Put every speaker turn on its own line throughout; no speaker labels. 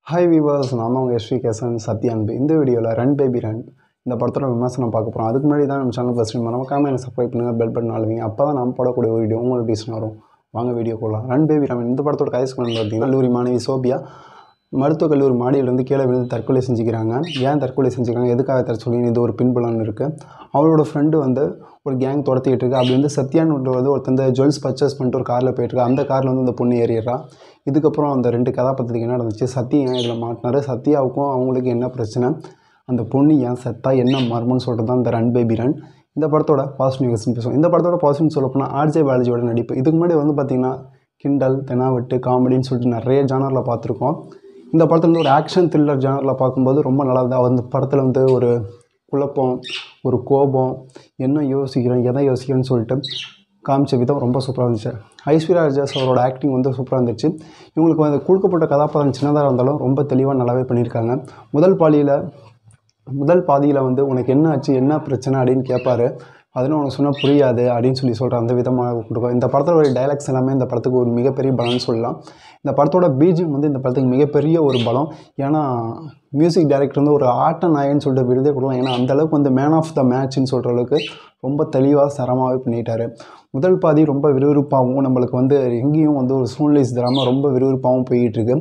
hi viewers நாம உங்கள் SV கேசன் சத்யான்பு இந்த வீடியோவில் ரன் பேபி ரன் இந்த படத்தோட விமர்சனம் பார்க்க போகிறோம் அதுக்கு முன்னாடி தான் நம்ம சேனல் ஃபஸ்ட் டைம் மறக்காமல் என்ன சப்ஸ்கிரைப் பண்ணுங்கள் பெல் பட்டன் ஆளுவீங்க அப்போ தான் நம்ம போடக்கூடிய ஒரு வீடியோ உங்களுக்கு டீசன் வரும் வாங்க வீடியோ போகலாம் ரன் பேபி ரன் இந்த படத்தோட கதை வந்து பார்த்தீங்கன்னா கல்லூரி மாணவி சோபியா மருத்துவக் கல்லூரி மாடியிலேருந்து கீழே விழுந்து தற்கொலை செஞ்சுக்கிறாங்க ஏன் தற்கொலை செஞ்சுக்கிறாங்க எதுக்காக தர சொல்லி இது ஒரு பின்புலன் இருக்குது அவளோட ஃப்ரெண்டு வந்து ஒரு கேங் துரத்திக்கிட்டு இருக்கு அப்படி வந்து சத்யான்னு வந்து ஒருத்தந்த ஜுவல்ஸ் பர்ச்சேஸ் பண்ணிட்டு ஒரு காரில் போயிட்டுருக்கு அந்த காரில் வந்து இந்த பொண்ணு ஏறிடுறா இதுக்கப்புறம் அந்த ரெண்டு கதாபாத்திரத்துக்கு என்ன நடந்துச்சு சத்யா ஏன் இதில் மாட்டினாரு சத்யாவுக்கும் அவங்களுக்கு என்ன பிரச்சனை அந்த பொண்ணு ஏன் செத்தா என்ன மர்மம்னு சொல்கிறது தான் இந்த ரன் பேபி ரன் இந்த படத்தோட பாசிட்டிவ் நிகழ்ச்சின்னு பேசுவோம் இந்த படத்தோட பாசிட்டிவ் சொல்ல போனால் ஆர்ஜே பாலாஜியோட நடிப்பு இதுக்கு முன்னாடி வந்து பார்த்திங்கன்னா கிண்டல் தெனாவட்டு காமெடின்னு சொல்லிட்டு நிறைய ஜானரில் பார்த்துருக்கோம் இந்த படத்தில் வந்து ஒரு ஆக்ஷன் த்ரில்லர் ஜானரில் பார்க்கும்போது ரொம்ப நல்லா இருந்தது அந்த படத்தில் வந்து ஒரு குழப்பம் ஒரு கோபம் என்ன யோசிக்கிறேன் எதை யோசிக்கிறேன்னு சொல்லிட்டு காமிச்ச விதம் ரொம்ப சூப்பராக இருந்துச்சு ஐஸ்வர்யா ராஜேஷ் அவரோட ஆக்டிங் வந்து சூப்பராக இருந்துச்சு இவங்களுக்கு வந்து கொடுக்கப்பட்ட கதாபாத்திரம் சின்னதாக இருந்தாலும் ரொம்ப தெளிவாக நல்லாவே பண்ணியிருக்காங்க முதல் பாலியில் முதல் பாதியில் வந்து உனக்கு என்ன ஆச்சு என்ன பிரச்சனை அப்படின்னு கேட்பாரு அதெல்லாம் உனக்கு சொன்னால் புரியாது அப்படின்னு சொல்லி சொல்கிற அந்த விதமாக கொடுக்கும் இந்த படத்தோட டைலாக்ஸ் எல்லாமே இந்த படத்துக்கு ஒரு மிகப்பெரிய பலம்னு சொல்லலாம் இந்த படத்தோட பிஜிஎம் வந்து இந்த படத்துக்கு மிகப்பெரிய ஒரு பலம் ஏன்னா மியூசிக் டைரக்டர் வந்து ஒரு ஆட்ட நாயன்னு சொல்லிட்டு விருதே கொடுக்கலாம் ஏன்னா அந்தளவுக்கு வந்து மேன் ஆஃப் த மேட்ச்னு சொல்கிற அளவுக்கு ரொம்ப தெளிவாக சரமாகவே பண்ணிட்டாரு முதல் பாதி ரொம்ப விறுவிறுப்பாகவும் நம்மளுக்கு வந்து எங்கேயும் வந்து ஒரு சூழ்நிலை தராமல் ரொம்ப விறுவிறுப்பாகவும் போய்கிட்டு இருக்கு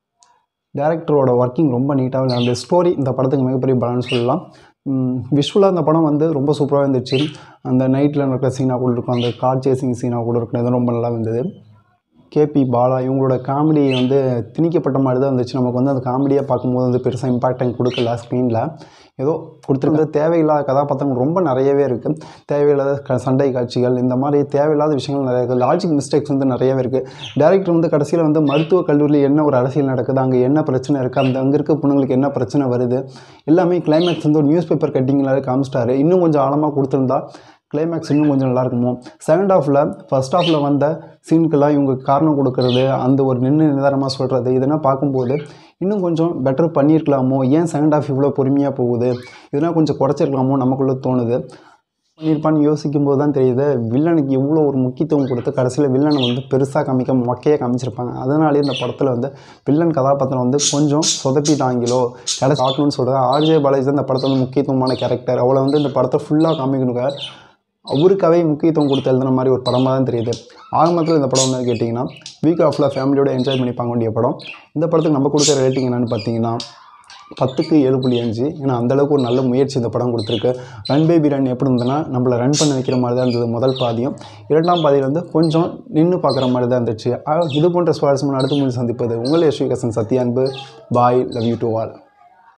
டேரக்டரோட ஒர்க்கிங் ரொம்ப நீட்டாக அந்த ஸ்டோரி இந்த படத்துக்கு மிகப்பெரிய பலன்னு சொல்லலாம் விஷுவலாக அந்த படம் வந்து ரொம்ப சூப்பராக இருந்துச்சு அந்த நைட்டில் நடக்கிற சீனாக கூட இருக்கும் அந்த கார் சேசிங் சீனாக கூட இருக்கும் இது ரொம்ப நல்லா இருந்தது கேபி பாலா இவங்களோட காமெடி வந்து திணிக்கப்பட்ட மாதிரி தான் இருந்துச்சு நமக்கு வந்து அந்த காமெடியாக பார்க்கும்போது வந்து பெருசாக இம்பாக்ட் கொடுக்கல ஸ்க்ரீனில் ஏதோ கொடுத்துருக்கிறது தேவையில்லாத கதாபாத்திரங்கள் ரொம்ப நிறையவே இருக்குது தேவையில்லாத க சண்டை காட்சிகள் இந்த மாதிரி தேவையில்லாத விஷயங்கள் நிறைய இருக்குது லாஜிக் மிஸ்டேக்ஸ் வந்து நிறையவே இருக்குது டேரக்டர் வந்து கடைசியில் வந்து மருத்துவக் கல்லூரியில் என்ன ஒரு அரசியல் நடக்குது அங்கே என்ன பிரச்சனை இருக்குது அந்த அங்கே இருக்க பொண்ணுங்களுக்கு என்ன பிரச்சனை வருது எல்லாமே கிளைமேக்ஸ் வந்து ஒரு நியூஸ் பேப்பர் கட்டிங்கில் காமிச்சிட்டாரு இன்னும் கொஞ்சம் ஆழமாக கொடுத்துருந்தா கிளைமேக்ஸ் இன்னும் கொஞ்சம் நல்லா இருக்குமோ செகண்ட் ஹாஃபில் ஃபஸ்ட் ஹாஃபில் வந்த சீனுக்கெல்லாம் இவங்க காரணம் கொடுக்கறது அந்த ஒரு நின்று நிதானமாக சொல்கிறது இதெல்லாம் பார்க்கும்போது இன்னும் கொஞ்சம் பெட்டர் பண்ணியிருக்கலாமோ ஏன் செகண்ட் ஹாஃப் இவ்வளோ பொறுமையாக போகுது இதெல்லாம் கொஞ்சம் குறைச்சிருக்கலாமோ நமக்குள்ளே தோணுது பண்ணியிருப்பான்னு யோசிக்கும் போது தான் தெரியுது வில்லனுக்கு எவ்வளோ ஒரு முக்கியத்துவம் கொடுத்து கடைசியில் வில்லனை வந்து பெருசாக காமிக்க மொக்கையாக காமிச்சிருப்பாங்க அதனாலே இந்த படத்தில் வந்து வில்லன் கதாபாத்திரம் வந்து கொஞ்சம் சொதப்பிட்டாங்களோ கடைசி காட்டணும்னு சொல்கிறது ஆர்ஜே பாலாஜி தான் இந்த படத்தில் வந்து முக்கியத்துவமான கேரக்டர் அவளை வந்து இந்த படத்தை ஃபுல்லாக காமிக்கணுங்க அவருக்காகவே முக்கியத்துவம் கொடுத்து எழுதுன மாதிரி ஒரு படமாக தான் தெரியுது ஆரம்பத்தில் இந்த படம் வந்து கேட்டிங்கன்னா வீக் ஆஃபில் ஃபேமிலியோட என்ஜாய் பண்ணி பார்க்க வேண்டிய படம் இந்த படத்துக்கு நம்ம கொடுக்குற ரேட்டிங் என்னென்னு பார்த்தீங்கன்னா பத்துக்கு ஏழு புள்ளி அஞ்சு ஏன்னா அந்தளவுக்கு ஒரு நல்ல முயற்சி இந்த படம் கொடுத்துருக்கு ரன் பேபி ரன் எப்படி இருந்ததுன்னா நம்மளை ரன் பண்ண வைக்கிற மாதிரி தான் இருந்தது முதல் பாதியும் இரண்டாம் பாதியில் வந்து கொஞ்சம் நின்று பார்க்குற மாதிரி தான் இருந்துச்சு இது போன்ற சுவாரஸ்யமான அடுத்த மொழி சந்திப்பது உங்கள் யஸ்விகசன் சத்யான்பு bye love you to all